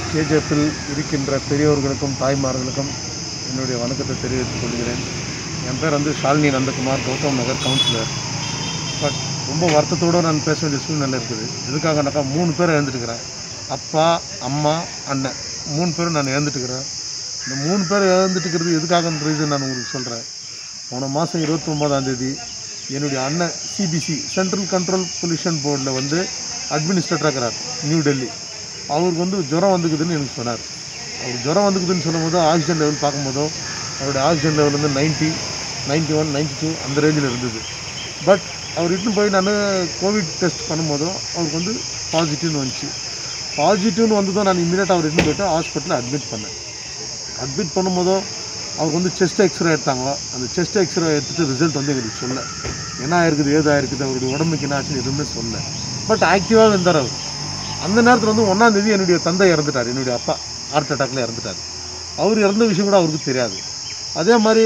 கேஜிஎஃப்பில் இருக்கின்ற பெரியவர்களுக்கும் தாய்மார்களுக்கும் என்னுடைய வணக்கத்தை தெரிவித்துக் கொள்கிறேன் என் பேர் வந்து ஷாலினி நந்தகுமார் கௌதம் நகர் கவுன்சிலர் பட் ரொம்ப வருத்தத்தோடு நான் பேச வேண்டிய சூழ்நிலை இருக்குது எதுக்காகனாக்கா மூணு பேர் இழந்துட்டுக்கிறேன் அப்பா அம்மா அண்ணன் மூணு பேரும் நான் இழந்துட்டுக்கிறேன் இந்த மூணு பேர் இழந்துட்டுக்கிறது எதுக்காகன்ற ரீசன் நான் உங்களுக்கு சொல்கிறேன் போன மாதம் இருபத்தொம்போதாம் தேதி என்னுடைய அண்ணன் சிபிசி சென்ட்ரல் கண்ட்ரோல் பொல்யூஷன் போர்டில் வந்து அட்மினிஸ்ட்ரேட்டராக இருக்கிறார் நியூ டெல்லி அவருக்கு வந்து ஜுரம் வந்துக்குதுன்னு எனக்கு சொன்னார் அவர் ஜுரம் வந்துக்குதுன்னு சொல்லும்போது ஆக்சிஜன் லெவல் பார்க்கும்போதோ அவருடைய ஆக்சிஜன் லெவல் வந்து ninety ninety one ninety two அந்த ரேஞ்சில் இருந்தது பட் அவர் இட்டுன்னு போய் நான் கோவிட் டெஸ்ட் பண்ணும்போதும் அவருக்கு வந்து பாசிட்டிவ்னு வந்துச்சு பாசிட்டிவ்னு வந்ததும் நான் இமீடியட்டாக அவர் இட்டுன்னு போயிட்டு ஹாஸ்பிட்டலில் அட்மிட் பண்ணேன் அட்மிட் பண்ணும்போதும் அவருக்கு வந்து செஸ்ட் எக்ஸ்ரே எடுத்தாங்க அந்த செஸ்ட் எக்ஸ்ரே எடுத்துகிட்டு ரிசல்ட் வந்து எங்களுக்கு சொல்ல என்ன ஆயிருக்குது ஏதா இருக்குது அவருடைய உடம்புக்கு என்ன ஆச்சுன்னு எதுவுமே சொல்ல பட் ஆக்டிவாக இருந்தார் அவர் அந்த நேரத்தில் வந்து ஒன்றாந்தேதி என்னுடைய தந்தை இறந்துட்டார் என்னுடைய அப்பா ஹார்ட் அட்டாக்ல இறந்துட்டார் அவர் இறந்த விஷயம் கூட அவருக்கு தெரியாது அதே மாதிரி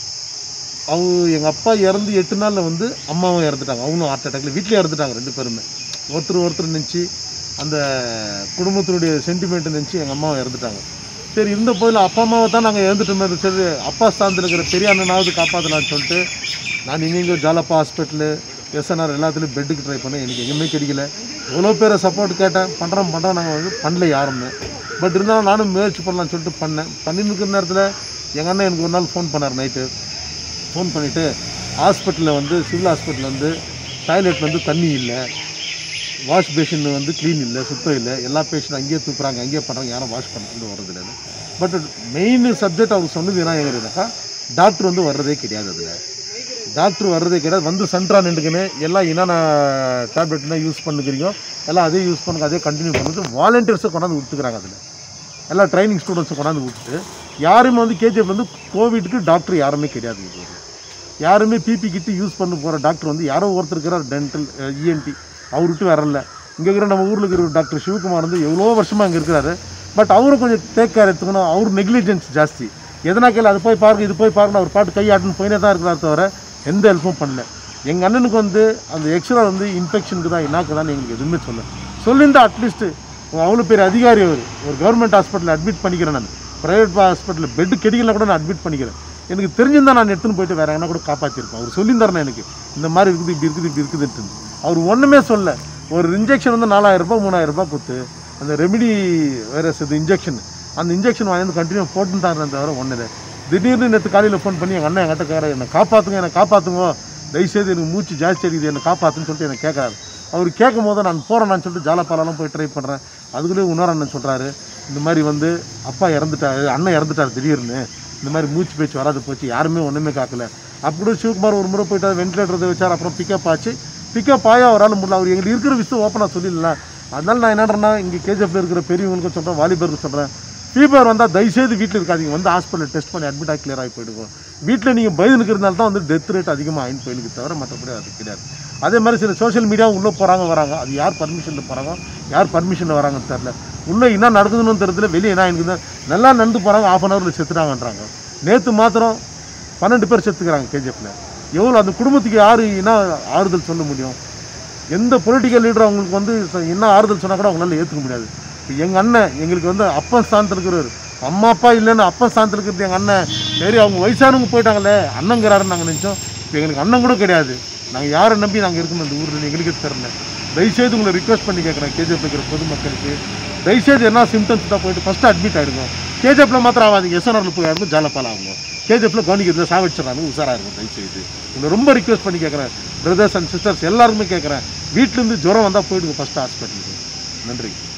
அவர் எங்கள் அப்பா இறந்து எட்டு நாளில் வந்து அம்மாவும் இறந்துட்டாங்க அவங்களும் ஹார்ட் அட்டாக்ல வீட்டிலே இறந்துட்டாங்க ரெண்டு பேருமே ஒருத்தர் ஒருத்தர் நினச்சி அந்த குடும்பத்தினுடைய சென்டிமெண்ட் நினச்சி எங்கள் அம்மாவும் இறந்துட்டாங்க சரி இருந்த போதில் அப்பா அம்மாவை தான் நாங்கள் இறந்துட்டோமே சரி அப்பா ஸ்தானத்தில் இருக்கிற பெரிய அண்ணனாவது காப்பாற்றலாம்னு சொல்லிட்டு நான் எங்கெங்கோ ஜாலப்பா ஹாஸ்பிட்டலு எஸ்என்ஆர் எல்லாத்துலேயும் பெட்டுக்கு ட்ரை பண்ணேன் எனக்கு எங்கேயுமே கிடைக்கல எவ்வளோ பேரை சப்போர்ட் கேட்டேன் பண்ணுறோம் பண்ணுறோம் நாங்கள் வந்து பண்ணல யாருமே பட் இருந்தாலும் நானும் முயற்சி பண்ணலாம்னு சொல்லிட்டு பண்ணேன் பண்ணின்னு இருக்கிற நேரத்தில் எங்கள் அண்ணன் எனக்கு ஒரு நாள் ஃபோன் பண்ணார் நைட்டு ஃபோன் பண்ணிவிட்டு ஹாஸ்பிட்டலில் வந்து சிவில் ஹாஸ்பிட்டலில் வந்து டாய்லெட் வந்து தண்ணி இல்லை வாஷ் பேஷன் வந்து க்ளீன் இல்லை சுத்தம் இல்லை எல்லா பேஷண்ட் அங்கேயே தூக்குறாங்க அங்கேயே பண்ணுறாங்க யாரும் வாஷ் பண்ணுறது வர்றது இல்லை பட் மெயின் சப்ஜெக்ட் அவர் சொன்னது என்ன எங்கிறதுனாக்கா டாக்டர் வந்து வர்றதே கிடையாது அதில் டாக்டர் வர்றதே கிடையாது வந்து சென்ட்ரா நின்றுக்குன்னு எல்லாம் என்னென்ன டேப்லெட்னா யூஸ் பண்ணுக்கிறீங்க எல்லாம் அதே யூஸ் பண்ணுங்க அதே கண்டினியூ பண்ணுறது வாலண்டியர்ஸை கொண்டாந்து விட்டுக்கிறாங்க அதில் எல்லா ட்ரைனிங் ஸ்டூடெண்ட்ஸை கொண்டாந்து விட்டுட்டு யாருமே வந்து கேஜிஎஃப் வந்து கோவிட்க்கு டாக்டர் யாருமே கிடையாது இது வரைக்கும். யாருமே பிபி கிட்டு யூஸ் பண்ண போகிற டாக்டர் வந்து யாரோ ஒருத்தர் இருக்கிறார் டென்டல் இஎன்டி அவர் விட்டு வரல இங்கே இருக்கிற நம்ம ஊரில் இருக்கிற டாக்டர் சிவகுமார் வந்து எவ்வளோ வருஷமாக இங்கே இருக்கிறாரு பட் அவரும் கொஞ்சம் டேக் கேர் எடுத்துக்கணும் அவர் நெக்லிஜென்ஸ் ஜாஸ்தி எதனா கேள்வி அது போய் பாருங்க இது போய் பாருங்க அவர் பாட்டு கையாட்டுன்னு போயினே தான் இருக்கிறார் தவிர எந்த ஹெல்ப்பும் பண்ணல எங்கள் அண்ணனுக்கு வந்து அந்த எக்ஸ்ரா வந்து இன்ஃபெக்ஷனுக்கு தான் என்னாக்குதான்னு எங்களுக்கு எதுவுமே சொல்ல சொல்லியிருந்தா அட்லீஸ்ட்டு அவ்வளோ பெரிய அதிகாரி அவர் ஒரு கவர்மெண்ட் ஹாஸ்பிட்டலில் அட்மிட் பண்ணிக்கிறேன் நான் ப்ரைவேட் ஹாஸ்பிட்டலில் பெட்டு கிடைக்கல கூட நான் அட்மிட் பண்ணிக்கிறேன் எனக்கு தெரிஞ்சிருந்தா நான் எடுத்துன்னு போயிட்டு வேற எங்கன்னா கூட காப்பாற்றிருப்பேன் அவர் சொல்லியிருந்தாருண்ணா எனக்கு இந்த மாதிரி இருக்குது இப்படி இருக்குது இப்படி இருக்குதுன்ட்டு அவர் ஒன்றுமே சொல்ல ஒரு இன்ஜெக்ஷன் வந்து நாலாயிரம் ரூபாய் மூணாயிரம் ரூபாய் கொடுத்து அந்த ரெமிடி வைரஸ் இது இன்ஜெக்ஷன் அந்த இன்ஜெக்ஷன் வாங்கி வந்து கண்டினியூ போட்டுன்னு தான் தவிர ஒன்றுது திடீர்னு நேற்று காலையில் ஃபோன் பண்ணி எங்கள் அண்ணன் என்கிட்ட கேட்குறாரு என்னை காப்பாற்றுங்க என்னை காப்பாற்றுங்க தயவுசெய்து எனக்கு மூச்சு ஜாஸ்தி அடிக்குது என்னை காப்பாற்றுன்னு சொல்லிட்டு என்னை கேட்குறாரு அவர் கேட்கும் போது நான் போகிறேன்னு சொல்லிட்டு ஜாலப்பாலெல்லாம் போய் ட்ரை பண்ணுறேன் அதுக்குள்ளேயே இன்னொரு அண்ணன் சொல்கிறாரு இந்த மாதிரி வந்து அப்பா இறந்துட்டாரு அண்ணன் இறந்துட்டார் திடீர்னு இந்த மாதிரி மூச்சு பேச்சு வராது போச்சு யாருமே ஒன்றுமே காக்கல அப்படி சிவகுமார் ஒரு முறை போயிட்டு வென்டிலேட்டர் வச்சார் அப்புறம் பிக்கப் ஆச்சு பிக்கப் ஆகி அவரால் முடியல அவர் எங்களுக்கு இருக்கிற விஷயம் ஓப்பனாக சொல்லிடல அதனால நான் என்னன்றேன்னா இங்கே கேஜிஎஃப்ல இருக்கிற பெரியவங்களுக்கும் சொல்கிறேன் வாலிபருக்கு சொல்கிறேன் ஃபீவர் வந்தால் தயவுசெய்து வீட்டில் இருக்காதீங்க வந்து ஹாஸ்பிட்டல் டெஸ்ட் பண்ணி அட்மிட் ஆகி கிளியர் ஆகி போயிடுவோம் வீட்டில் நீங்கள் பயந்துக்கு இருந்தால் தான் வந்து டெத் ரேட் அதிகமாக ஆயின் போயிருக்கு தவிர மற்றபடி அது கிடையாது அதே மாதிரி சில சோஷியல் மீடியா உள்ளே போகிறாங்க வராங்க அது யார் பர்மிஷனில் போகிறாங்க யார் பர்மிஷனில் வராங்கன்னு தெரில உள்ளே என்ன நடக்குதுன்னு தெரியல வெளியே என்ன இருக்குது நல்லா நடந்து போகிறாங்க ஆஃப் அன் ஹவரில் செத்துட்டாங்கன்றாங்க நேற்று மாத்திரம் பன்னெண்டு பேர் செத்துக்கிறாங்க கேஜிஎஃப்ல எவ்வளோ அந்த குடும்பத்துக்கு யார் என்ன ஆறுதல் சொல்ல முடியும் எந்த பொலிட்டிக்கல் லீடர் அவங்களுக்கு வந்து ச- என்ன ஆறுதல் சொன்னால் கூட அவங்களால ஏற்றுக்க முடியாது இப்போ எங்கள் அண்ணன் எங்களுக்கு வந்து அப்பன் ஸ்தானத்தில் இருக்கிறவர் அம்மா அப்பா இல்லைன்னு அப்பன் ஸ்தானத்தில் இருக்கிறது எங்கள் அண்ணன் சரி அவங்க வயசானவங்க போயிட்டாங்களே அண்ணங்கிறாருன்னு நாங்கள் நினச்சோம் இப்போ எங்களுக்கு அண்ணன் கூட கிடையாது நாங்கள் யாரை நம்பி நாங்கள் இருக்கணும் இந்த ஊரில் எங்களுக்கு தெரியல தயவுசெய்து உங்களை ரிக்வெஸ்ட் பண்ணி கேட்குறேன் கேஜிஎஃப் இருக்கிற பொதுமக்களுக்கு தயவுசெய்து என்ன சிம்டம்ஸ் தான் போயிட்டு ஃபஸ்ட்டு அட்மிட் ஆகிடுங்க கேஜிஎஃப்ல மாத்திரம் ஆகாதீங்க எஸ்என்ஆரில் போய் ஆகும் ஜாலப்பால் ஆகும் கேஜிஎஃப்ல கவனிக்கிறதுல சாவடிச்சிடறாங்க உஷாராக இருக்கும் தயவுசெய்து உங்களை ரொம்ப ரிக்வெஸ்ட் பண்ணி கேட்குறேன் பிரதர்ஸ் அண்ட் சிஸ்டர்ஸ் எல்லாருமே கேட்குறேன் வீட்டிலேருந்து ஜுரம் வந்தால் போயிடுங்க ஃபஸ்ட்டு ஹாஸ்பிட்டலுக்கு நன்றி